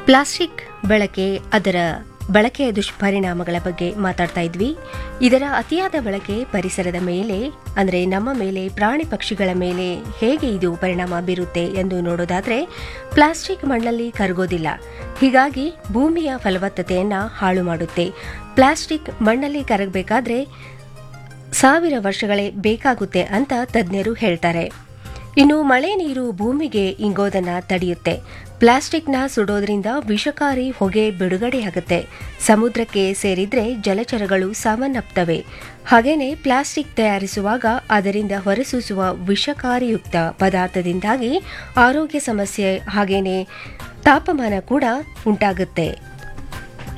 plastic ಬಳಕೆ ಅದರ ಬಳಕೆಯ ದುಷ್ಪರಿಣಾಮಗಳ ಬಗ್ಗೆ ಮಾತಾಡ್ತಾ ಇದ್ವಿ ಇದರ ಅತಿಯಾದ ಬಳಕೆ ಪರಿಸರದ ಮೇಲೆ ಅಂದರೆ ನಮ್ಮ ಮೇಲೆ ಪ್ರಾಣಿ ಪಕ್ಷಿಗಳ ಮೇಲೆ ಹೇಗೆ ಇದು ಪರಿಣಾಮ ಬೀರುತ್ತೆ ಎಂದು ನೋಡೋದಾದ್ರೆ ಪ್ಲಾಸ್ಟಿಕ್ ಮಣ್ಣಲ್ಲಿ ಕರಗೋದಿಲ್ಲ ಹೀಗಾಗಿ ಭೂಮಿಯ ಫಲವತ್ತತೆಯನ್ನು ಹಾಳು ಮಾಡುತ್ತೆ ಪ್ಲಾಸ್ಟಿಕ್ ಮಣ್ಣಲ್ಲಿ ಕರಗಬೇಕಾದ್ರೆ ಸಾವಿರ ವರ್ಷಗಳೇ ಬೇಕಾಗುತ್ತೆ ಅಂತ ತಜ್ಞರು ಹೇಳ್ತಾರೆ ಇನ್ನು ಮಳೆ ನೀರು ಭೂಮಿಗೆ ಇಂಗೋದನ್ನ ತಡೆಯುತ್ತೆ ಪ್ಲಾಸ್ಟಿಕ್ನ ಸುಡೋದ್ರಿಂದ ವಿಷಕಾರಿ ಹೊಗೆ ಬಿಡುಗಡೆಯಾಗುತ್ತೆ ಸಮುದ್ರಕ್ಕೆ ಸೇರಿದ್ರೆ ಜಲಚರಗಳು ಸಾವನ್ನಪ್ತವೆ ಹಾಗೇನೆ ಪ್ಲಾಸ್ಟಿಕ್ ತಯಾರಿಸುವಾಗ ಅದರಿಂದ ಹೊರಸೂಸುವ ವಿಷಕಾರಿಯುಕ್ತ ಪದಾರ್ಥದಿಂದಾಗಿ ಆರೋಗ್ಯ ಸಮಸ್ಯೆ ಹಾಗೇನೆ ತಾಪಮಾನ ಕೂಡ ಉಂಟಾಗುತ್ತೆ